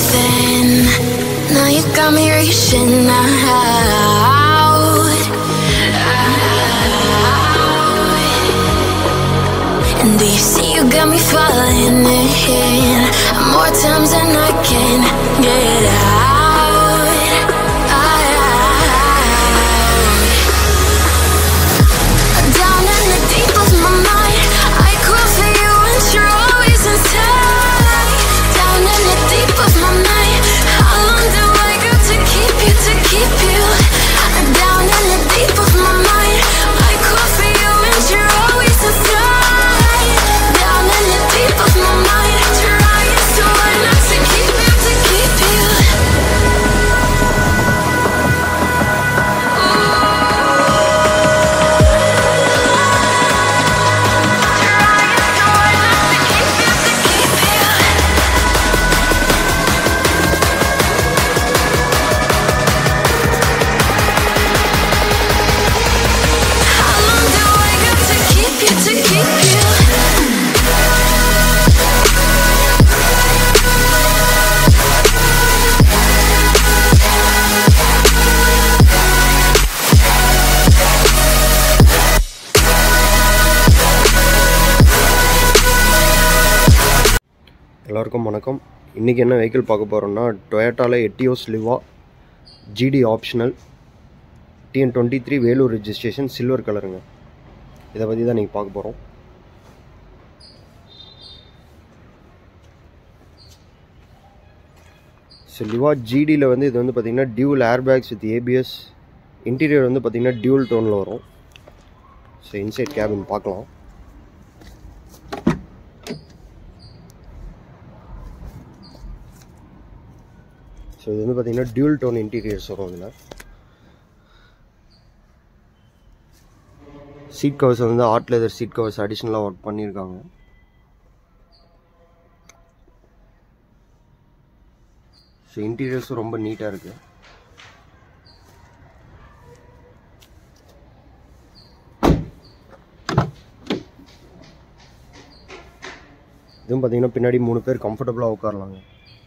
within. Now you got me reaching out. And do you see you got me falling in more times than I can get out. Down in the deep of my mind, I crawl for you and you're always inside. Down in the deep of my mind, how long do I got to keep you, to keep you? Down in the deep of my mind, I crawl for you and you're always inside. Down in the deep of my mind, trying so hard not to keep you, to keep you. Trying so hard not to keep you, to keep you. How long do I got to keep you, to keep you? எல்லாருக்கும் வணக்கம் இன்றைக்கி என்ன vehicle பார்க்க போகிறோம்னா டொயட்டாவில் Etios Liva GD optional TN twenty three Vellore registration silver கலருங்க இதை பற்றி தான் நீங்கள் பார்க்க போகிறோம் ஸோ லிவா ஜிடியில் வந்து இது வந்து பார்த்திங்கன்னா dual airbags with ABS interior வந்து பார்த்திங்கன்னா டியூல் டோனில் வரும் ஸோ இன்சைட் கேபின் பார்க்கலாம் ஸோ இது வந்து பார்த்தீங்கன்னா டியூல் டோன் இன்டீரியர்ஸ் வரும் இதில் சீட் கவர்ஸ் வந்து ஆர்ட் லெதர் சீட் கவர்ஸ் அடிஷ்னலாக ஒர்க் பண்ணியிருக்காங்க ஸோ இன்டீரியர்ஸும் ரொம்ப நீட்டாக இருக்குது இதுவும் பார்த்தீங்கன்னா பின்னாடி மூணு பேர் கம்ஃபர்டபுளாக உட்காரலாங்க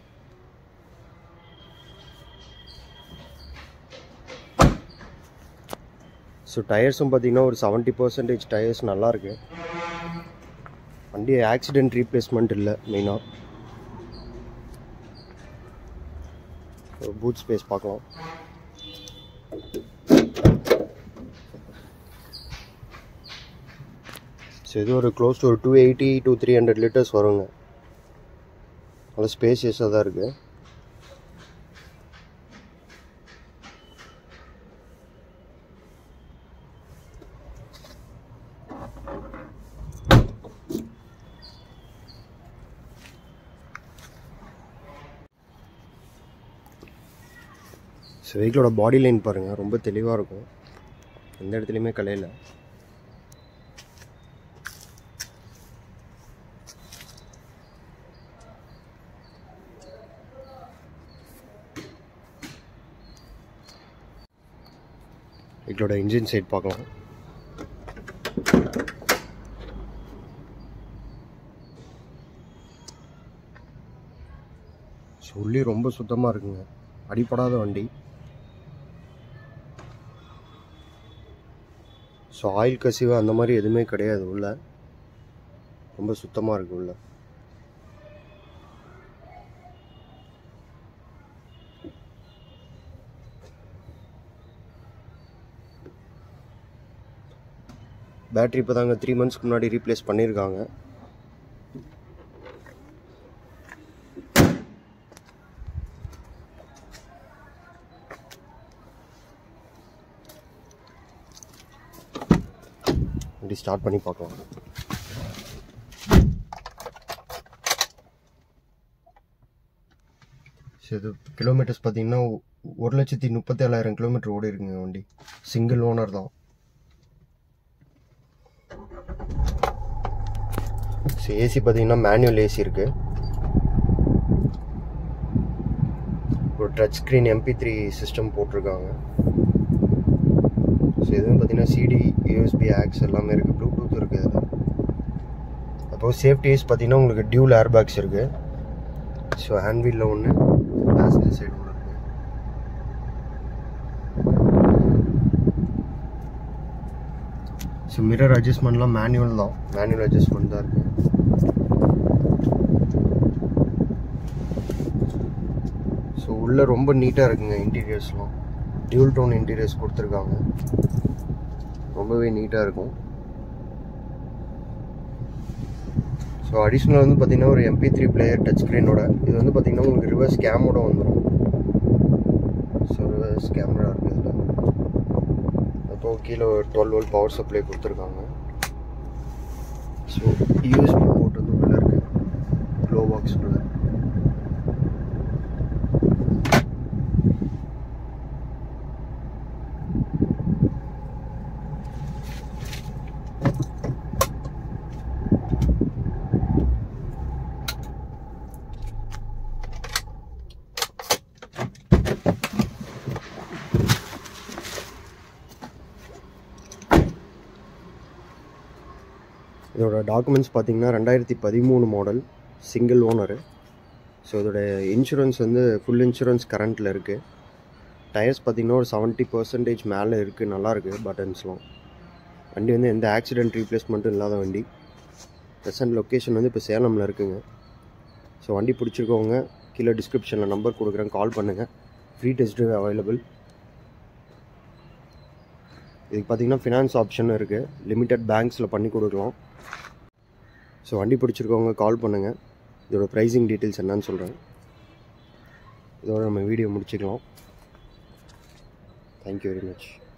ஸோ டயர்ஸும் பார்த்தீங்கன்னா ஒரு செவன்ட்டி பர்சன்டேஜ் டயர்ஸ் நல்லாயிருக்கு வண்டி ஆக்சிடென்ட் ரீப்ளேஸ்மெண்ட் இல்லை மெயினாக பூட் ஸ்பேஸ் பார்க்கலாம் ஸோ இது ஒரு க்ளோஸ் டு ஒரு two eighty two three hundred litres வருங்க நல்லா ஸ்பேசியஸாக தான் இருக்குது ஸோ வெஹிக்கிளோட பாடி லைன் பாருங்கள் ரொம்ப தெளிவாக இருக்கும் எந்த இடத்துலையுமே கலையில வெஹிக்கிளோட இன்ஜின் சைட் பார்க்கலாம் ஸோ உள்ளே ரொம்ப சுத்தமாக இருக்குங்க அடிப்படாத வண்டி ஸோ ஆயில் கசிவு அந்த மாதிரி எதுவுமே கிடையாது உள்ள ரொம்ப சுத்தமாக இருக்கு உள்ள பேட்ரி இப்போ தாங்க த்ரீ மந்த்ஸ்க்கு முன்னாடி ரீப்ளேஸ் பண்ணியிருக்காங்க இப்படி ஸ்டார்ட் பண்ணி பார்க்கலாம் சரி இது கிலோமீட்டர்ஸ் பார்த்தீங்கன்னா ஒ- ஒரு லட்சத்தி முப்பத்தி ஏழாயிரம் கிலோமீட்டர் ஓடி இருக்குங்க வண்டி சிங்கிள் ஓனர் தான் ஏசி பார்த்தீங்கன்னா மேனுவல் ஏசி இருக்கு ஒரு touch screen MP three system போட்டிருக்காங்க ஸோ இதுவும் பார்த்தீங்கன்னா சிடி யூஎஸ்பி ஆக்ஸ் எல்லாமே இருக்குது ப்ளூடூத் இருக்குது இதில் அப்போது சேஃப்டிஸ் பார்த்தீங்கன்னா உங்களுக்கு டியூல் ஏர்பேக்ஸ் இருக்குது ஸோ ஹேண்ட்வீலில் ஒன்று பேசஞ்சர் சைடு ஒன்று இருக்குது ஸோ மிரர் அட்ஜஸ்ட்மெண்ட்லாம் மேனுவல் தான் மேனுவல் அட்ஜஸ்ட்மெண்ட் தான் இருக்குது ஸோ உள்ளே ரொம்ப நீட்டாக இருக்குங்க இன்டீரியர்ஸ்லாம் டியூல் டோன் இன்டீரியர்ஸ் கொடுத்துருக்காங்க ரொம்பவே நீட்டாக இருக்கும் ஸோ அடிஷ்னல் வந்து பார்த்தீங்கன்னா ஒரு எம்பி த்ரீ பிளேயர் டச் ஸ்க்ரீனோட இது வந்து பார்த்தீங்கன்னா உங்களுக்கு ரிவர்ஸ் கேமோட வந்துடும் ஸோ ரிவர்ஸ் கேமரா இருக்குது இதில் அப்போ கீழே ஒரு டுவெல் வோல்ட் பவர் சப்ளை கொடுத்துருக்காங்க ஸோ யூஎஸ்பி போர்ட் வந்து உள்ளே இருக்குது க்ளோ பாக்ஸ் உள்ள இதோட டாக்குமெண்ட்ஸ் பார்த்தீங்கன்னா ரெண்டாயிரத்தி பதிமூணு மாடல் சிங்கிள் ஓனரு ஸோ இதோட இன்சூரன்ஸ் வந்து ஃபுல் இன்சூரன்ஸ் கரண்ட்டில் இருக்குது டயர்ஸ் பார்த்தீங்கன்னா ஒரு செவன்ட்டி பர்சன்டேஜ் மேலே இருக்குது நல்லாயிருக்கு பட்டன்ஸ்லாம் வண்டி வந்து எந்த ஆக்சிடென்ட் ரீப்ளேஸ்மெண்ட்டும் இல்லாத வண்டி ப்ரெசன்ட் லொக்கேஷன் வந்து இப்போ சேலமில் இருக்குங்க ஸோ வண்டி பிடிச்சிருக்கவங்க கீழே டிஸ்கிரிப்ஷனில் நம்பர் கொடுக்குறேன் கால் பண்ணுங்கள் ஃப்ரீ டெஸ்ட் ட்ரைவ் அவைலபிள் இதுக்கு பார்த்தீங்கன்னா ஃபினான்ஸ் ஆப்ஷனும் இருக்குது லிமிட்டட் பேங்க்ஸில் பண்ணி கொடுக்கலாம் ஸோ வண்டி பிடிச்சிருக்கவங்க கால் பண்ணுங்கள் இதோட ப்ரைஸிங் டீட்டெயில்ஸ் என்னன்னு சொல்கிறேன் இதோட நம்ம வீடியோ முடிச்சுக்கலாம் தேங்க்யூ வெரி மச்